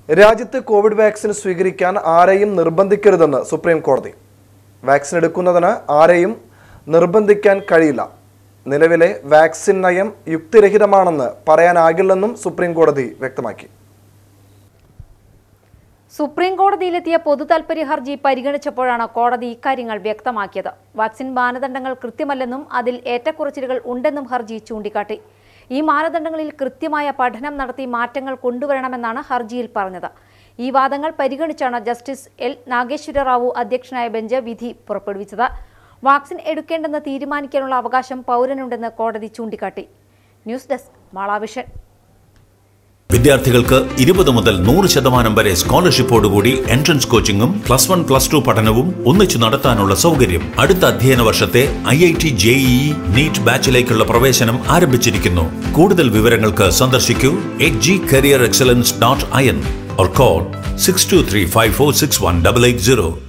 രാജ്യത്ത് Covid vaccine സ്വീകരിക്കാൻ ആരെയും നിർബന്ധിക്കരുതെന്ന് സുപ്രീം കോടതി വാക്സിൻ എടുക്കുന്നതിന് ആരെയും നിർബന്ധിക്കാൻ കഴിയില്ല നിലവിലെ വാക്സിൻ നയം യുക്തിരഹിതമാണെന്ന് പറയാനാകില്ലെന്നും സുപ്രീം കോടതി വ്യക്തമാക്കി സുപ്രീം കോടതിയിലെത്തിയ പൊതു താൽപര്യ ഹർജി പരിഗണിച്ചപ്പോഴാണ് കോടതി ഇക്കാര്യങ്ങൾ വ്യക്തമാക്കിയത് വാക്സിൻ മാനദണ്ഡങ്ങൾ കൃത്യമല്ലെന്നും അതിൽ ഏറ്റക്കുറച്ചിലുകൾ ഉണ്ടെന്നും ഹർജി ചൂണ്ടിക്കാട്ടി ഈ മാനദണ്ഡങ്ങളിൽ കൃത്യമായ പഠനം നടത്തി മാറ്റങ്ങൾ കൊണ്ടുവരണമെന്നാണ് ഹർജിയിൽ പറഞ്ഞത് ഈ വാദങ്ങൾ പരിഗണിച്ചാണ് ജസ്റ്റിസ് എൽ നാഗേശ്വര റാവു അധ്യക്ഷനായ ബെഞ്ച് വിധി പുറപ്പെടുവിച്ചത് വാക്സിൻ എടുക്കേണ്ടെന്ന് തീരുമാനിക്കാനുള്ള അവകാശം പൗരനുണ്ടെന്ന് കോടതി ചൂണ്ടിക്കാട്ടി ന്യൂസ് ഡെസ്ക് മാളാവിഷൻ വിദ്യാർത്ഥികൾക്ക് ഇരുപത് മുതൽ നൂറ് ശതമാനം വരെ സ്കോളർഷിപ്പോടുകൂടി എൻട്രൻസ് കോച്ചിങ്ങും പ്ലസ് വൺ പ്ലസ് ടു പഠനവും ഒന്നിച്ചു നടത്താനുള്ള സൗകര്യം അടുത്ത അധ്യയന വർഷത്തെ I I T JEE NEET ബാച്ചിലേക്കുള്ള പ്രവേശനം ആരംഭിച്ചിരിക്കുന്നു കൂടുതൽ വിവരങ്ങൾക്ക് സന്ദർശിക്കൂ H G career excellence dot I N or call 6235461880